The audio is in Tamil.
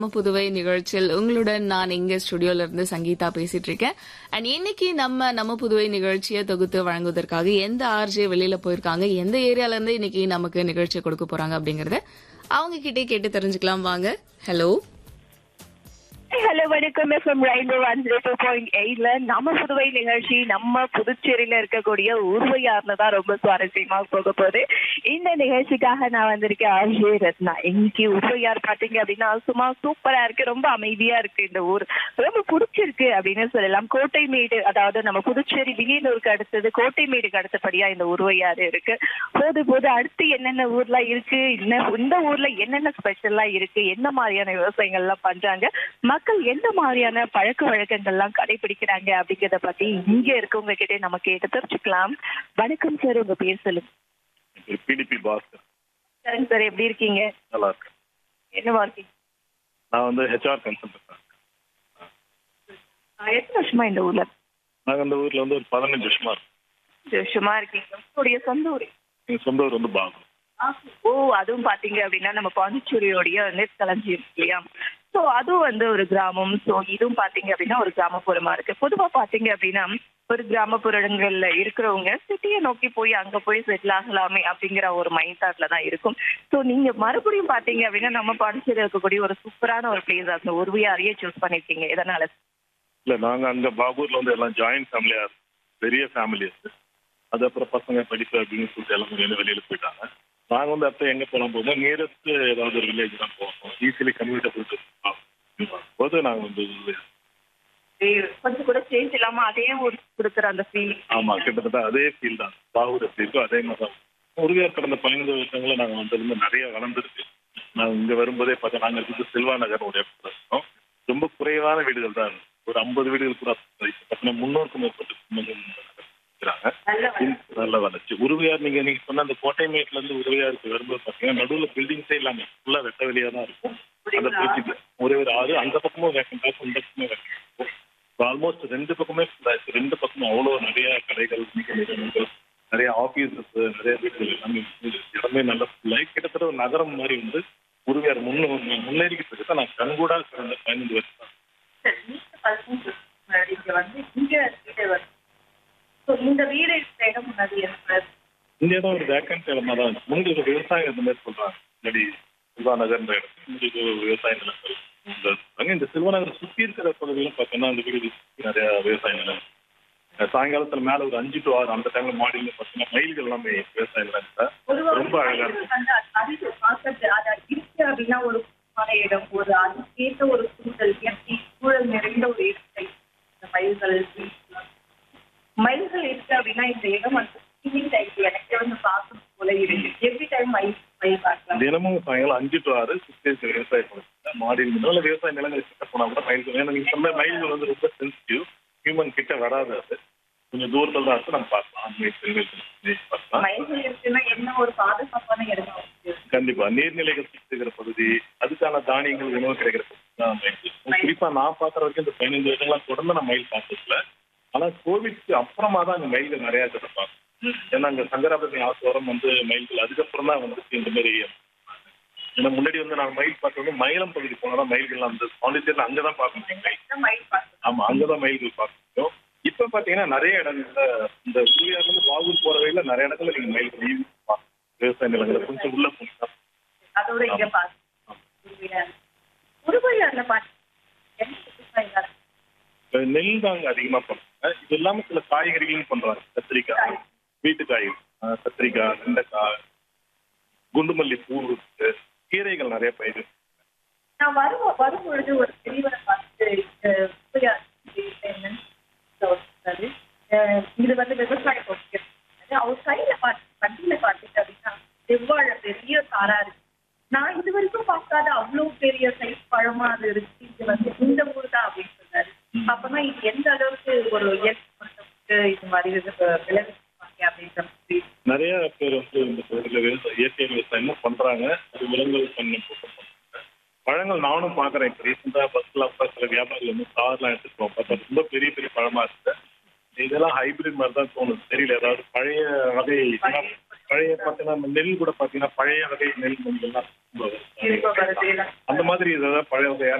நம்ம புதுவை நிகழ்ச்சியில் உங்களுடன் நான் இங்க ஸ்டுடியோல இருந்து சங்கீதா பேசிட்டு இருக்கேன் அண்ட் இன்னைக்கு நம்ம நம்ம புதுவை நிகழ்ச்சியை தொகுத்து வழங்குவதற்காக எந்த ஆர்ஜே வெளியில போயிருக்காங்க எந்த ஏரியால இருந்து இன்னைக்கு நமக்கு நிகழ்ச்சியை கொடுக்க போறாங்க அப்படிங்கறத அவங்க கிட்டே கேட்டு தெரிஞ்சுக்கலாம் வாங்க ஹலோ ஹலோ வணக்கம் FM rainbow one zero two point எயிட்ல நம்ம புதுவை நிகழ்ச்சி நம்ம புதுச்சேரியில இருக்கக்கூடிய ஊர்வையார்ல தான் ரொம்ப சுவாரஸ்யமா போக போகுது இந்த நிகழ்ச்சிக்காக நான் வந்திருக்கேன் ஆர்ஜே ரத்னா இன்னைக்கு ஊர்வையார் பாத்தீங்க அப்படின்னா சும்மா சூப்பரா இருக்கு ரொம்ப அமைதியா இருக்கு இந்த ஊர் ரொம்ப பிடிச்சிருக்கு அப்படின்னு சொல்லலாம் கோட்டைமேடு அதாவது நம்ம புதுச்சேரி வில்லியனூருக்கு அடுத்தது கோட்டைமேடுக்கு அடுத்தபடியா இந்த ஊர்வையாறு இருக்கு போது போது அடுத்து என்னென்ன ஊர்லாம் இருக்கு இன்ன இந்த ஊர்ல என்னென்ன ஸ்பெஷலா இருக்கு என்ன மாதிரியான விவசாயங்கள் எல்லாம் பண்றாங்க மக்கள் எந்த மாதிரியான பழக்க வழக்கங்கள்லாம் கடைபிடிக்கிறாங்க அப்படிங்கறத பத்தி இங்க இருக்கவங்க கிட்டே நம்ம கேட்டு தெரிஞ்சுக்கலாம் வணக்கம் சார் உங்க பேர் சொல்லுங்க பிடிபி பாஸ்கர் சரிங்க சார் எப்படி இருக்கீங்க நல்லா இருக்கு என்னவா இருக்கீங்க நான் வந்து ஹெச்ஆர் கன்சல்டன்ட் ஆஹ் எத்தனை வருஷமா இந்த ஊர்ல நாங்கள் இந்த ஊர்ல வந்து ஒரு பதினஞ்சு வருஷமா இருக்கோம் அஞ்சு வருஷமா இருக்கீங்க உங்களுடைய சொந்த ஊர் எங்க சொந்த ஊர் வந்து பாகம் ஓ அதுவும் பாத்தீங்க அப்படின்னா நம்ம பாண்டிச்சேரியோடைய நெற்களஞ்சி இருக்கு இல்லையா சோ அதுவும் வந்து ஒரு கிராமம் சோ இதுவும் பாத்தீங்க அப்படின்னா ஒரு கிராமப்புறமா இருக்கு பொதுவா பாத்தீங்க அப்படின்னா ஒரு கிராமப்புறங்கள்ல இருக்கிறவங்க சிட்டியை நோக்கி போய் அங்க போய் செட்டில் ஆகலாமே அப்படிங்கிற ஒரு மைண்ட் தாட்ல தான் இருக்கும் சோ நீங்க மறுபடியும் பாத்தீங்க அப்படின்னா நம்ம பாண்டிச்சேரி இருக்கக்கூடிய ஒரு சூப்பரான ஒரு பிளேஸ் அந்த உருவியாரையே சூஸ் பண்ணிருக்கீங்க இதனால இல்ல நாங்க அங்க பாகூர்ல வந்து எல்லாம் ஜாயிண்ட் ஃபேமிலியா இருக்கு பெரிய ஃபேமிலி இருக்கு அது அப்புறம் பசங்க படிப்பு அப்படின்னு சொல்லிட்டு எல்லாம் வெளியில வெளியில போயிட்டாங்க நாங்க வந்து அப்ப எங்க போலாம் போகும்போது நியரஸ்ட் ஏதாவது ஒரு வில்லேஜ் தான் போவோம் ஈஸிலி கம்யூனிட்டபிள் போது நாங்க வந்து கொஞ்சம் கூட சேஞ்ச் இல்லாம அதே ஒரு கொடுக்குற அந்த ஃபீல் ஆமா கிட்டத்தட்ட அதே ஃபீல் தான் பாகூர் எப்படி இருக்கோ அதே மாதிரி தான் உறுதியார் கடந்த பதினைந்து வருஷங்கள நாங்க வந்ததுல நிறைய வளர்ந்துருக்கு நாங்க இங்க வரும்போதே பார்த்தா நாங்க இருக்கிறது செல்வா நகர் ஒரு இடத்துல இருக்கோம் ரொம்ப குறைவான வீடுகள் தான் இருக்கு. ஒரு ஐம்பது வீடுகள் கூட பார்த்தீங்கன்னா முன்னூறுக்கும் மேற்பட்ட குடும்பங்கள் இருக்கிறாங்க நல்ல நல்ல வளர்ச்சி உருவையார் நீங்க நீங்க சொன்ன அந்த கோட்டைமேட்ல இருந்து உருவையாருக்கு வரும்போது பாத்தீங்கன்னா நடுவுல பில்டிங்ஸே இல்லாம ஃபுல்லா வெட்ட வெளியா தான் இருக்கும் அந்த பிரிட்ஜுக்கு ஒரே ஒரு ஆறு அந்த பக்கமும் வேக்கண்டா இந்த பக்கமும் வேக்கண்ட் ஆல்மோஸ்ட் ரெண்டு பக்கமே full ஆயிடுச்சு ரெண்டு பக்கமும் அவ்வளோ நிறைய கடைகள் வணிக நிறுவனங்கள் நிறைய ஆபீசஸ் நிறைய வீடுகள் எல்லாமே இருக்குது. இடமே நல்ல ஃபுல்லாகி கிட்டத்தட்ட ஒரு நகரம் மாதிரி வந்து உருவையார் முன்ன முன்னேறிக்கிட்டு இருக்கு நான் கண்கூடா கடந்த பதினஞ்சு வருஷம் தான். சரி, நீங்க பதினஞ்சு முன்னாடி இங்க வந்து இங்க வீடு வந்து So, இந்த வீடு இருக்கிற இடம் முன்னாடி இருக்கிறது இந்த இடம் ஒரு வேக்கன்ட் இடமா தான் இருக்கு முன்னாடி ஒரு விவசாயம் இந்த மாதிரி சொல்றாங்க முன்னாடி சில்வா நகர்ன்ற இடத்துல முன்னாடி இது ஒரு விவசாய நிலங்கள் இந்த சொல்றாங்க. இந்த சில்வா நகர் சுத்தி இருக்கிற பகுதியில பார்த்தோம்னா அந்த வீடு சுத்தி நிறைய விவசாய நிலம் இருக்கு. சாயங்காலத்துல மேல ஒரு அஞ்சு டு ஆறு அந்த டைம்ல மாடியில பார்த்தீங்கன்னா மயில்கள் எல்லாமே விவசாய நிலம் இருக்கு. பொதுவா ரொம்ப அழகா இருக்கும் வந்து அது அதிக கான்செப்ட் அது இருக்கு அப்படின்னா ஒரு சுத்தமான இடம் ஒரு அதுக்கேற்ற ஒரு சூழல் இயற்கை சூழல் நிறைந்த ஒரு இடத்தை இந்த மயில்கள் வீட்டுலாம். மயில்கள் இருக்கு அப்படின்னா இந்த இடம் வந்து ஈவினிங் டைம் எனக்கு வந்து பார்க்கும் போல இருக்கு எவ்ரி டைம் மயில் மயில் பார்க்கலாம் தினமும் சாயங்காலம் அஞ்சு டு ஆறு சுத்தி இருக்கிற விவசாய நிலத்துல மாடியில் நிலம் விவசாய நிலங்கள் கிட்ட போனா கூட மயில்கள் ஏன்னா நீங்க சொன்ன மயில்கள் வந்து ரொம்ப சென்சிட்டிவ் ஹியூமன் கிட்ட வராது அது கொஞ்சம் தூரத்துல தான் இருக்கு நம்ம பார்க்கலாம் ஆண்மை பெண்கள் பார்க்கலாம் மயில்கள் இருக்குன்னா என்ன ஒரு பாதுகாப்பான இடமா இருக்கு கண்டிப்பா நீர்நிலைகள் சுத்தி இருக்கிற பகுதி அதுக்கான தானியங்கள் உணவு கிடைக்கிற பகுதி தான் மயில். குறிப்பா நான் பாக்குற வரைக்கும் இந்த பதினைந்து வருஷங்களா தொடர்ந்து நான் மயில் பார்த்ததுல ஆனா கோவிட்க்கு அப்புறமா தான் அங்க மயில்கள் நிறைய கிடைப்பாங்க ஏன்னா அங்க சங்கராபதி ஆத்தோரம் வந்து மயில்கள் அதுக்கப்புறம் தான் வந்து இந்த மாதிரி ஏன்னா முன்னாடி வந்து நான் மயில் பார்த்தது மயிலம் பகுதி போனா மயில்கள் அந்த பாண்டிச்சேரியில் அங்கதான் பார்க்க முடியும் மயில். இந்த மயில் பார்க்கலாம் ஆமா அங்கதான் மயில்கள் பார்க்க முடியும் இப்ப பாத்தீங்கன்னா நிறைய இடங்கள்ல இந்த ஊழியர்ல இருந்து பாகூர் போற வழியில நிறைய இடத்துல நீங்க மயில்கள் ஈவி பார்க்கலாம் விவசாய நிலங்களை கொஞ்சம் உள்ள போனா அதோட இங்க பார்த்து உருவையார்ல பாட்டு என்ன விவசாயம் இப்ப நெல் தாங்க அதிகமா பண்றாங்க இது இல்லாம சில காய்கறிகளும் பண்றாங்க கத்திரிக்காய் வீட்டு காய்கறி அஹ் கத்திரிக்காய் வெண்டைக்காய் குண்டுமல்லி பூ இருக்கு கீரைகள் நிறைய பயிர் நான் வரும் வரும் பொழுது ஒரு பெரியவரை பார்த்து இந்த உருவையார் என்னன்னு சொல்றாரு. அஹ் இது வந்து விவசாய பகுதி அவர் கையில பார்த்து வண்டியில பார்த்தீங்க அப்படின்னா செவ்வாழ பெரிய தாரா இருக்கு நான் இது வரைக்கும் பார்க்காத அவ்வளவு பெரிய சைஸ் பழமா அது இருக்கு இது வந்து இந்த ஊர் தான் அப்படின்னு சொன்னாரு அப்பனா இது எந்த அளவுக்கு ஒரு இயற்கை மட்டத்துக்கு இது மாதிரி இது விளைவிச்சிருப்பாங்க அப்படின்ற மாதிரி நிறைய பேர் வந்து இந்த பகுதியில் விவசாய இயற்கை விவசாயமும் பண்றாங்க அது விலங்குகள் பண்ணி போட்டு பண்றாங்க பழங்கள் நானும் பாக்குறேன் இப்போ ரீசெண்டா பஸ்ல அப்ப சில வியாபாரிகள் வந்து கார்லாம் எடுத்துட்டு போவோம் பார்த்தா ரொம்ப பெரிய பெரிய பழமா இருக்கு இதெல்லாம் ஹைபிரிட் மாதிரி தான் தோணுது தெரியல ஏதாவது பழைய வகை பழைய பார்த்தீங்கன்னா நம்ம நெல் கூட பார்த்தீங்கன்னா பழைய வகை நெல் மணிகள்லாம் ரொம்ப வரும். அந்த மாதிரி இதெல்லாம் பழைய வகையான